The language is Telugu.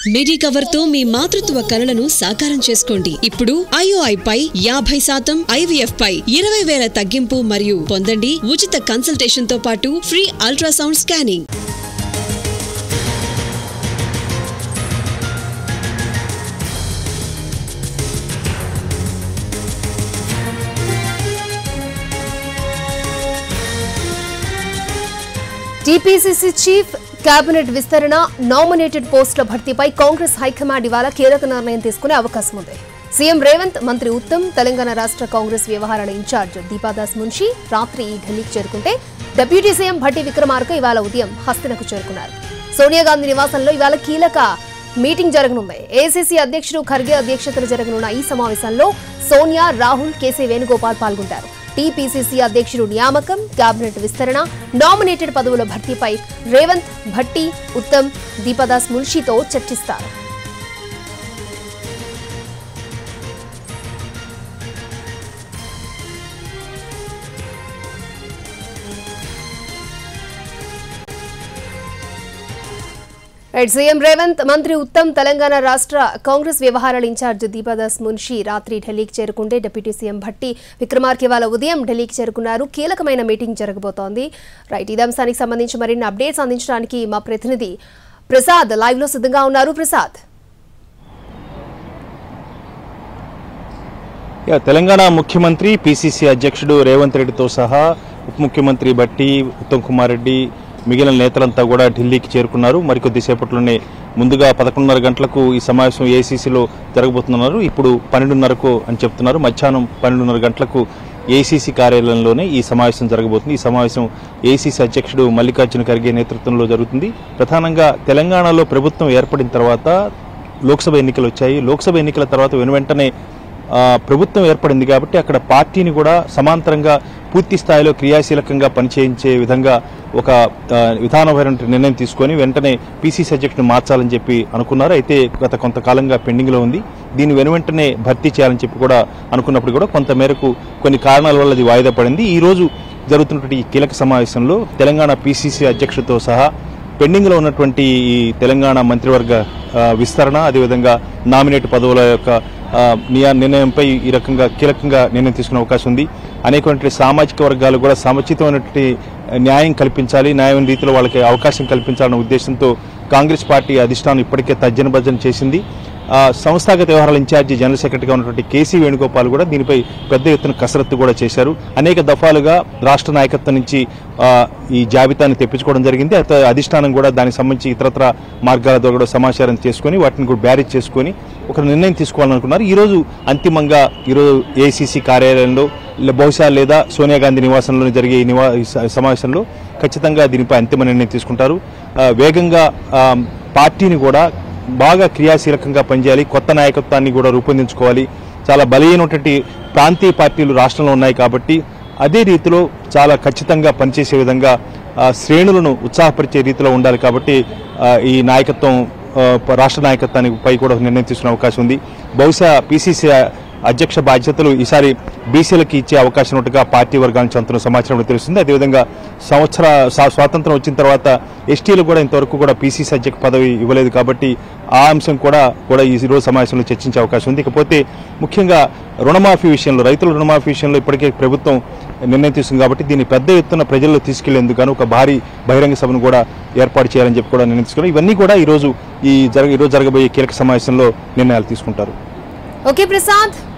మిడి కవర్ తో మీ మాతృత్వ కలలను సాకారం చేసుకోండి ఇప్పుడు ఐఓఐ పై యాభై శాతం ఐవీఎఫ్ పై ఇరవై వేల తగ్గింపు మరియు పొందండి ఉచిత కన్సల్టేషన్ తో పాటు free ultrasound scanning TPCC chief cabinet విస్తరణ నామినేటెడ్ పోస్టుల భర్తీపై కాంగ్రెస్ హైకమాండ్ ఇవాళ కీలక నిర్ణయం తీసుకునే అవకాశం ఉంది సీఎం రేవంత్ మంత్రి ఉత్తమ్ తెలంగాణ రాష్ట్ర కాంగ్రెస్ వ్యవహారాల ఇన్ఛార్జ్ దీపాదాస్ మున్షి రాత్రి ఢిల్లీకి చేరుకుంటే డిప్యూటీ సీఎం భట్టి విక్రమార్క ఇవాళ ఉదయం హస్తినకు చేరుకున్నారు సోనియా గాంధీ నివాసంలో ఇవాళ కీలక మీటింగ్ జరగనుంది ఏసీసీ అధ్యక్షుడు ఖర్గే అధ్యక్షతన జరగనున్న ఈ సమావేశంలో సోనియా రాహుల్ కేసీ వేణుగోపాల్ పాల్గొంటారు టీపీసీసీ అధ్యక్షుడు నియామకం కేబినెట్ విస్తరణ నామినేటెడ్ పదవుల భర్తీపై రేవంత్ భట్టి ఉత్తమ్ దీపదాస్ మున్షితో చర్చిస్తారు రైట్ సీఎం రేవంత్ మంత్రి ఉత్తమ్ తెలంగాణ రాష్ట్ర కాంగ్రెస్ వ్యవహారాల ఇన్ఛార్జ్ దీపాదాస్ మున్షి రాత్రి ఢిల్లీకి చేరుకుంటే డిప్యూటీ సీఎం భట్టి విక్రమార్క ఇవాళ ఉదయం ఢిల్లీకి చేరుకున్నారు కీలకమైన మీటింగ్ జరగబోతోంది రైట్ ఇదే అంశానికి సంబంధించి మరిన్ని అప్డేట్స్ అందించడానికి మా ప్రతినిధి ప్రసాద్ లైవ్ లో సిద్ధంగా ఉన్నారు ప్రసాద్ యా, తెలంగాణ ముఖ్యమంత్రి పిసిసి అధ్యక్షుడు రేవంత్ రెడ్డితో సహా ఉప ముఖ్యమంత్రి బట్టి ఉత్తమ్ కుమార్ రెడ్డి మిగిలిన నేతలంతా కూడా ఢిల్లీకి చేరుకున్నారు మరికొద్ది సేపట్లోనే ముందుగా పదకొండున్నర గంటలకు ఈ సమావేశం ఏసీసీలో జరగబోతున్నారు ఇప్పుడు పన్నెండున్నరకు అని చెప్తున్నారు మధ్యాహ్నం పన్నెండున్నర గంటలకు ఏసీసీ కార్యాలయంలోనే ఈ సమావేశం జరగబోతుంది ఈ సమావేశం ఏసీసీ అధ్యక్షుడు మల్లికార్జున ఖర్గే నేతృత్వంలో జరుగుతుంది ప్రధానంగా తెలంగాణలో ప్రభుత్వం ఏర్పడిన తర్వాత లోక్సభ ఎన్నికలు వచ్చాయి లోక్సభ ఎన్నికల తర్వాత వెనువెంటనే ఆ, ప్రభుత్వం ఏర్పడింది కాబట్టి అక్కడ పార్టీని కూడా సమాంతరంగా పూర్తి స్థాయిలో క్రియాశీలకంగా పనిచేయించే విధంగా ఒక ఆ, విధానపరమైన నిర్ణయం తీసుకొని వెంటనే పీసీసీ అధ్యక్షుడిని మార్చాలని చెప్పి అనుకున్నారు అయితే గత కొంతకాలంగా పెండింగ్లో ఉంది దీన్ని వెనువెంటనే భర్తీ చేయాలని చెప్పి కూడా అనుకున్నప్పుడు కూడా కొంత మేరకు కొన్ని కారణాల వల్ల అది వాయిదా పడింది ఈ రోజు జరుగుతున్నటువంటి ఈ కీలక సమావేశంలో తెలంగాణ పీసీసీ అధ్యక్షుడితో సహా పెండింగ్లో ఉన్నటువంటి ఈ తెలంగాణ మంత్రివర్గ ఆ, విస్తరణ అదేవిధంగా నామినేట్ పదవుల యొక్క ఆ, నియా నిర్ణయంపై ఈ రకంగా కీలకంగా నిర్ణయం తీసుకునే అవకాశం ఉంది అనేకటువంటి సామాజిక వర్గాలు కూడా సముచితమైనటువంటి న్యాయం కల్పించాలి న్యాయం రీతిలో వాళ్ళకి అవకాశం కల్పించాలన్న ఉద్దేశంతో కాంగ్రెస్ పార్టీ అధిష్టానం ఇప్పటికే తర్జన భర్జన చేసింది ఆ, సంస్థాగత వ్యవహారాల ఇన్ఛార్జి జనరల్ సెక్రటరీగా ఉన్నటువంటి కేసీ వేణుగోపాల్ కూడా దీనిపై పెద్ద ఎత్తున కసరత్తు కూడా చేశారు అనేక దఫాలుగా రాష్ట్ర నాయకత్వం నుంచి ఆ, ఈ జాబితాని తెప్పించుకోవడం జరిగింది అయితే అధిష్టానం కూడా దానికి సంబంధించి ఇతరత్ర మార్గాల ద్వారా కూడా సమాచారం చేసుకొని వాటిని కూడా బ్యారేజ్ చేసుకొని ఒక నిర్ణయం తీసుకోవాలనుకున్నారు ఈ రోజు అంతిమంగా ఈరోజు ఏసీసీ కార్యాలయంలో లే- బహుశా లేదా సోనియా గాంధీ నివాసంలో జరిగే ఈ నివా ఈ స- సమావేశంలో ఖచ్చితంగా దీనిపై అంతిమ నిర్ణయం తీసుకుంటారు ఆ, వేగంగా ఆ, పార్టీని కూడా బాగా క్రియాశీలకంగా పనిచేయాలి కొత్త నాయకత్వాన్ని కూడా రూపొందించుకోవాలి చాలా బలహీనటువంటి ప్రాంతీయ పార్టీలు రాష్ట్రంలో ఉన్నాయి కాబట్టి అదే రీతిలో చాలా ఖచ్చితంగా పనిచేసే విధంగా ఆ, శ్రేణులను ఉత్సాహపరిచే రీతిలో ఉండాలి కాబట్టి ఆ, ఈ నాయకత్వం ఆ, ప- రాష్ట్ర నాయకత్వానికి పై కూడా ఒక నిర్ణయం తీసుకునే అవకాశం ఉంది బహుశా పిసిసి అధ్యక్ష బాధ్యతలు ఈసారి బీసీలకు ఇచ్చే అవకాశం ఉన్నట్టుగా పార్టీ వర్గాల నుంచి అందుతున్న సమాచారం కూడా తెలుస్తుంది అదేవిధంగా సంవత్సర స్వా- స్వాతంత్రం వచ్చిన తర్వాత ఎస్టీలు కూడా ఇంతవరకు కూడా పీసీసీ అధ్యక్ష పదవి ఇవ్వలేదు కాబట్టి ఆ అంశం కూడా కూడా ఈ రోజు సమావేశంలో చర్చించే అవకాశం ఉంది ఇకపోతే ముఖ్యంగా రుణమాఫీ విషయంలో రైతుల రుణమాఫీ విషయంలో ఇప్పటికే ప్రభుత్వం నిర్ణయం తీసుకుంది కాబట్టి దీన్ని పెద్ద ఎత్తున ప్రజల్లో తీసుకెళ్లేందుకు గాను ఒక భారీ బహిరంగ సభను కూడా ఏర్పాటు చేయాలని చెప్పి కూడా నిర్ణయం తీసుకున్నారు ఇవన్నీ కూడా ఈ రోజు ఈ జరగ ఈ రోజు జరగబోయే కీలక సమావేశంలో నిర్ణయాలు తీసుకుంటారు ఓకే ప్రసాద్